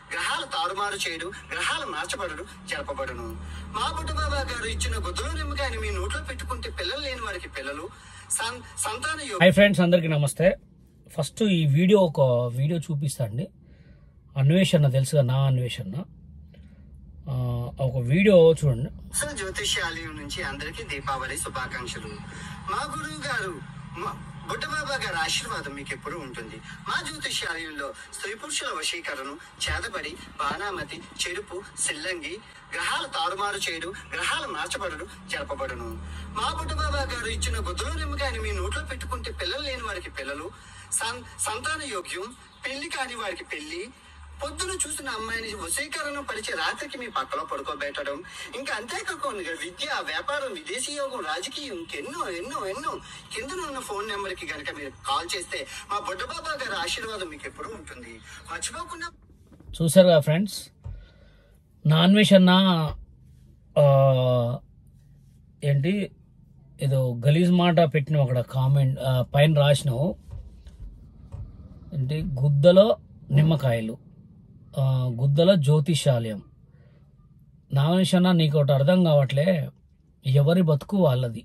గ్రహాలు తారుమారు చేయడు గ్రహాలు మార్చబడడు జరపబడును మా బుడ్డ బాబా గారు ఇచ్చిన గుద్దలు నిమ్మకాయని మీ నోట్లో పెట్టుకుంటే పిల్లలు లేని వారికి పిల్లలు సం- సంతాన యోగ హాయ్ ఫ్రెండ్స్ అందరికీ నమస్తే ఫస్ట్ ఈ వీడియో ఒక వీడియో చూపిస్తా అండి అన్వేషణ తెలుసుగా నా అన్వేషణ ఆ, ఒక వీడియో చూడండి అసలు జ్యోతిష్యాలయం నుంచి అందరికీ దీపావళి శుభాకాంక్షలు మా గురువు గారు మా బుడ్డబాబా గారి ఆశీర్వాదం మీకు ఎప్పుడు ఉంటుంది మా జ్యోతిష్యాలయంలో స్త్రీ పురుషుల వశీకరణం చేతబడి బాణామతి చెరుపు సిల్లంగి గ్రహాలు తారుమారు చేయడు గ్రహాలు మార్చబడడు జరపబడును మా బుడ్డబాబా గారు ఇచ్చిన గుద్దలు నిమ్మకాయని మీ నోట్లో పెట్టుకుంటే పిల్లలు లేని వారికి పిల్లలు సం- సంతాన యోగ్యం పెళ్లి కాని వారికి పెళ్లి పొద్దున చూసిన అమ్మాయిని వశీకరణం పరిచే రాత్రికి మీ పక్కలో పడుకోబెట్టడం ఇంకా అంతేకాకుండా విద్య వ్యాపారం విదేశీ యోగం రాజకీయం ఇంకెన్నో ఎన్నో ఎన్నో కింద ఉన్న ఫోన్ నెంబర్ కి గనక మీరు కాల్ చేస్తే మా బుడ్డబాబా గారి ఆశీర్వాదం మీకు ఎప్పుడు ఉంటుంది మర్చిపోకుండా చూసారు కదా ఫ్రెండ్స్ నా అన్వేషణ ఆ, ఏంటి ఏదో గలీజ్ మాట పెట్టిన అక్కడ కామెంట్ ఆ, పైన రాసినావు ఏంటి గుద్దలో నిమ్మకాయలు ఆ, గుద్దల జ్యోతిషాలయం నా అన్వేషణ నీకు ఒకటి అర్థం కావట్లే ఎవరి బతుకు వాళ్ళది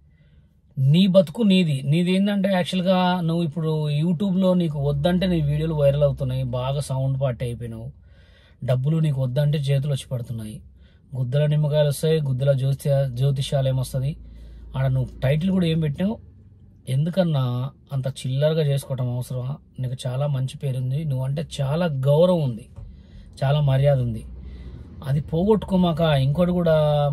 నీ బతుకు నీది నీది ఏంటంటే యాక్చువల్గా నువ్వు ఇప్పుడు యూట్యూబ్లో నీకు వద్దంటే నీ వీడియోలు వైరల్ అవుతున్నాయి బాగా సౌండ్ పార్టీ అయిపోయినావు డబ్బులు నీకు వద్దంటే చేతులు వచ్చి పడుతున్నాయి గుద్దల నిమ్మకాయలు వస్తాయి గుద్దల జ్యోతి జ్యోతిషాలయం వస్తుంది ఆడ నువ్వు టైటిల్ కూడా ఏం పెట్టినావు ఎందుకన్నా అంత చిల్లరగా చేసుకోవటం అవసరమా నీకు చాలా మంచి పేరుంది నువ్వంటే చాలా గౌరవం ఉంది చాలా మర్యాద ఉంది అది పోగొట్టుకోమాక ఇంకోటి కూడా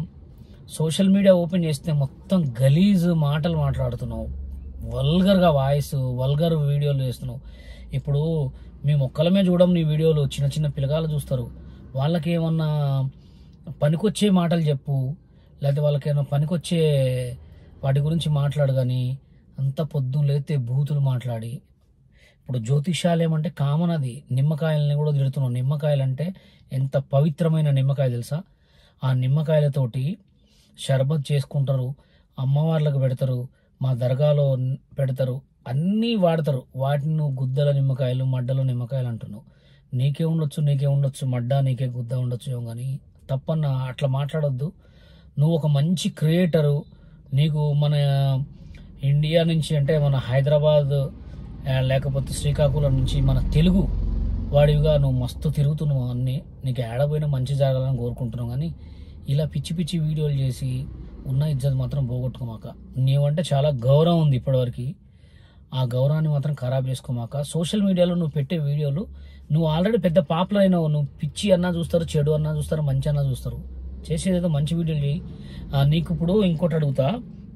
సోషల్ మీడియా ఓపెన్ చేస్తే మొత్తం గలీజ్ మాటలు మాట్లాడుతున్నావు వల్గర్గా వాయిస్ వల్గర్ వీడియోలు చేస్తున్నావు ఇప్పుడు మేము ఒక్కలమే చూడం నీ వీడియోలు చిన్న చిన్న పిల్లగాళ్ళు చూస్తారు వాళ్ళకి ఏమన్నా పనికొచ్చే మాటలు చెప్పు లేకపోతే వాళ్ళకి ఏమన్నా పనికొచ్చే వాటి గురించి మాట్లాడు కానీ అంత పొద్దున్న లేతే బూతులు మాట్లాడి ఇప్పుడు జ్యోతిషాలయం అంటే కామన్ అది నిమ్మకాయలని కూడా తిడుతున్నాం నిమ్మకాయలు అంటే ఎంత పవిత్రమైన నిమ్మకాయ తెలుసా ఆ నిమ్మకాయలతోటి షర్బత్ చేసుకుంటారు అమ్మవార్లకు పెడతారు మా దర్గాలో న్- పెడతారు అన్నీ వాడతారు వాటిని నువ్వు గుద్దల నిమ్మకాయలు మడ్డలో నిమ్మకాయలు అంటున్నావు నీకే ఉండొచ్చు నీకే ఉండొచ్చు మడ్డ నీకే గుద్ద ఉండొచ్చు ఏమో కానీ తప్పన్న అట్లా మాట్లాడొద్దు నువ్వు ఒక మంచి క్రియేటరు నీకు మన ఇండియా నుంచి అంటే మన హైదరాబాద్ ఆ, లేకపోతే శ్రీకాకుళం నుంచి మన తెలుగు వాడివిగా నువ్వు మస్తు తిరుగుతున్నావు అన్నీ నీకు ఏడపోయినా మంచి జరగాలని కోరుకుంటున్నావు కానీ ఇలా పిచ్చి పిచ్చి వీడియోలు చేసి ఉన్న ఇజ్జత్ మాత్రం పోగొట్టుకోమాక నీవంటే చాలా గౌరవం ఉంది ఇప్పటివరకు ఆ గౌరవాన్ని మాత్రం ఖరాబ్ చేసుకోమాక సోషల్ మీడియాలో నువ్వు పెట్టే వీడియోలు నువ్వు ఆల్రెడీ పెద్ద పాపులర్ అయినావు నువ్వు పిచ్చి అన్నా చూస్తారు చెడు అన్నా చూస్తారు మంచి అన్నా చూస్తారు చేసేదేదో మంచి వీడియోలు చేయి ఆ, నీకు ఇప్పుడు ఇంకోటి అడుగుతా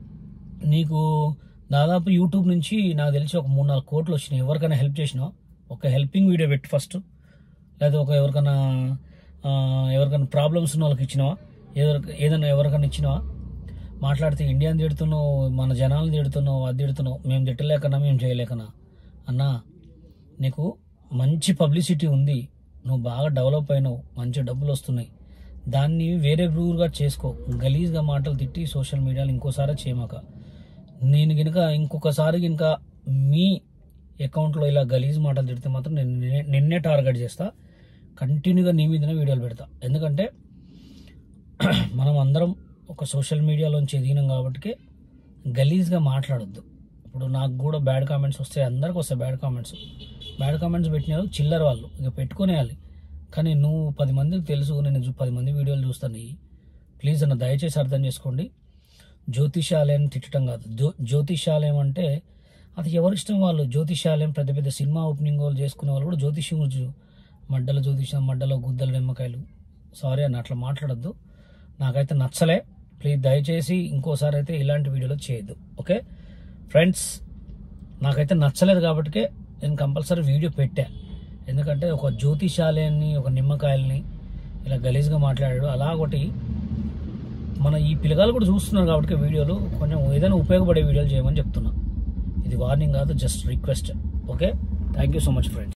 నీకు దాదాపు యూట్యూబ్ నుంచి నాకు తెలిసి ఒక మూడు నాలుగు కోట్లు వచ్చినాయి ఎవరికైనా హెల్ప్ చేసినావా ఒక హెల్పింగ్ వీడియో పెట్టి ఫస్ట్ లేదా ఒక ఎవరికైనా ఆ, ఎవరికైనా ప్రాబ్లమ్స్ ఉన్న వాళ్ళకి ఇచ్చినావా ఎవరికి ఏదైనా ఎవరికైనా ఇచ్చినావా మాట్లాడితే ఇండియాని తిడుతున్నావు మన జనాలను తిడుతున్నావు అది తిడుతున్నావు మేము తిట్టలేకనా మేము చేయలేకనా అన్నా నీకు మంచి పబ్లిసిటీ ఉంది నువ్వు బాగా డెవలప్ అయినావు మంచి డబ్బులు వస్తున్నాయి దాన్ని వేరే రూరుగా చేసుకో గలీజ్గా మాటలు తిట్టి సోషల్ మీడియాలో ఇంకోసారి చేయమాక నేను గనుక ఇంకొకసారి కనుక మీ అకౌంట్లో ఇలా గలీజ్ మాటలు తిడితే మాత్రం నేను నిన్నే- నిన్నే టార్గెట్ చేస్తా కంటిన్యూగా నీ మీదనే వీడియోలు పెడతా ఎందుకంటే మనం అందరం ఒక సోషల్ మీడియాలోంచి ఎదిగినాం కాబట్టి గలీజ్గా మాట్లాడొద్దు ఇప్పుడు నాకు కూడా బ్యాడ్ కామెంట్స్ వస్తాయి అందరికి వస్తాయి బ్యాడ్ కామెంట్స్ బ్యాడ్ కామెంట్స్ పెట్టినారు చిల్లర వాళ్ళు ఇక పెట్టుకునేయాలి కానీ నువ్వు పది మందికి తెలుసు నేను చూ- పది మంది వీడియోలు చూస్తాను ఇవి. ప్లీజ్ అన్న దయచేసి అర్థం చేసుకోండి జ్యోతిషాలయం తిట్టడం కాదు జ్యో జ్యోతిషాలయం అంటే అది ఎవరిష్టం వాళ్ళు జ్యోతిషాలయం పెద్ద పెద్ద సినిమా ఓపెనింగ్ వాళ్ళు చేసుకునే వాళ్ళు కూడా జ్యోతిష్యం గురించి మడ్డల జ్యోతిషం మడ్డలో గుద్దల నిమ్మకాయలు సారీ అన్న అట్లా మాట్లాడద్దు నాకైతే నచ్చలే ప్లీజ్ దయచేసి ఇంకోసారి అయితే ఇలాంటి వీడియోలు చేయొద్దు ఓకే ఫ్రెండ్స్ నాకైతే నచ్చలేదు కాబట్టి నేను కంపల్సరీ వీడియో పెట్టా ఎందుకంటే ఒక జ్యోతిషాలయాన్ని ఒక నిమ్మకాయల్ని ఇలా గలీజ్గా మాట్లాడాడు అలా ఒకటి మన ఈ పిల్లగాలు కూడా చూస్తున్నారు కాబట్టి వీడియోలు కొంచెం ఏదైనా ఉపయోగపడే వీడియోలు చేయమని చెప్తున్నా ఇది వార్నింగ్ కాదు just request okay thank you so much friends